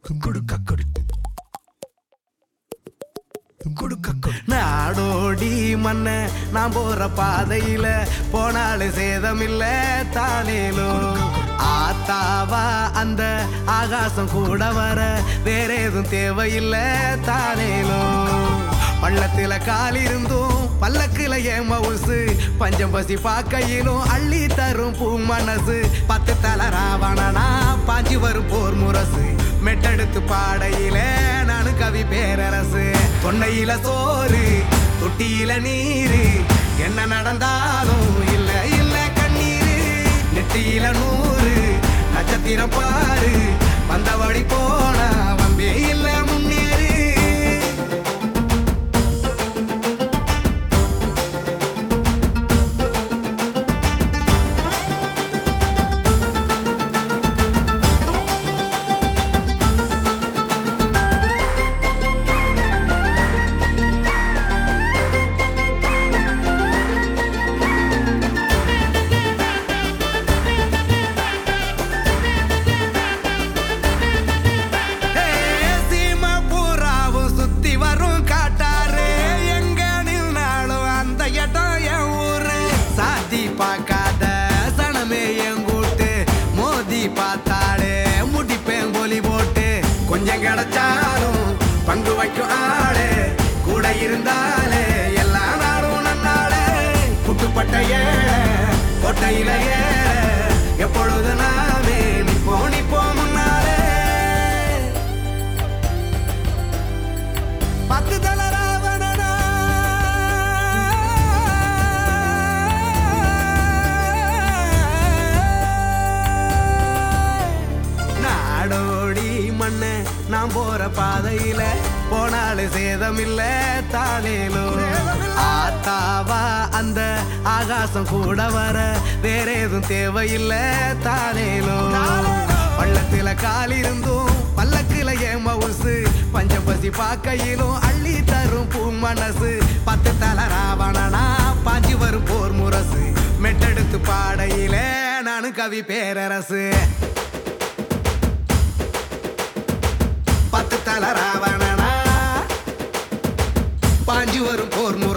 கொடுக்க கொடு கொடுக்க கொடு நாடோடி மண்ண நான் போற பாதையில போனாலும் சேதமில்ல தானேலும் ஆத்தாவா அந்த ஆகாசம் கூட வர வேற எதுவும் தேவையில்ல தானேலும் பள்ளத்துல கால் இருந்தும் பல்லக்குல ஏன் மவுசு பஞ்சம் பசி பார்க்கையிலும் அள்ளி தரும் பூ மனசு பத்து தல ராவணனா பாஞ்சி வரும் போர் முரசு மெட்டெடுத்து பாடையில நானு கவி பேரரசு தொண்டையில சோறு தொட்டியில நீரு என்ன நடந்தாலும் இல்ல இல்ல கண்ணீரு நெட்டியில நூறு நட்சத்திரம் பாரு வந்த வழி போனா வம்பே இல்ல முன்னேறு சீமை பூராவும் சுத்தி வரும் காட்டாரு எங்க நின்னாலும் அந்த இடம் என் ஊரு சாத்தி பார்க்காத சனமே என் கூட்டு மோதி பார்த்தாலே முடிப்பேன் கோலி போட்டு கொஞ்சம் கிடைச்சாலும் பங்கு வைக்கும் ஆளு கூட இருந்தாலே எல்லா நாளும் நன்னாளே குட்டுப்பட்ட ஏழை கொட்டையில ஏழை எப்பொழுது நாமே நிப்போ நிப்போ முன்னாலே பத்து தல ராவணனா நாடோடி மண்ண நான் போற பாதையில போனாலும் சேதமில்ல தானேலும் ஆத்தாவா அந்த ஆகாசம் கூட வர வேற எதுவும் தேவையில்ல தானேலும் பள்ளத்துல கால் இருந்தும் பல்லக்குல ஏன் மவுசு பஞ்சம் பசி பார்க்கையிலும் அள்ளி தரும் பூ மனசு பத்து தல ராவணனா பாஞ்சி வரும் போர் முரசு மெட்டெடுத்து பாடையில நானு கவி பேரரசு பத்து தல ராவணனா பாஞ்சி வரும் போர் முரசு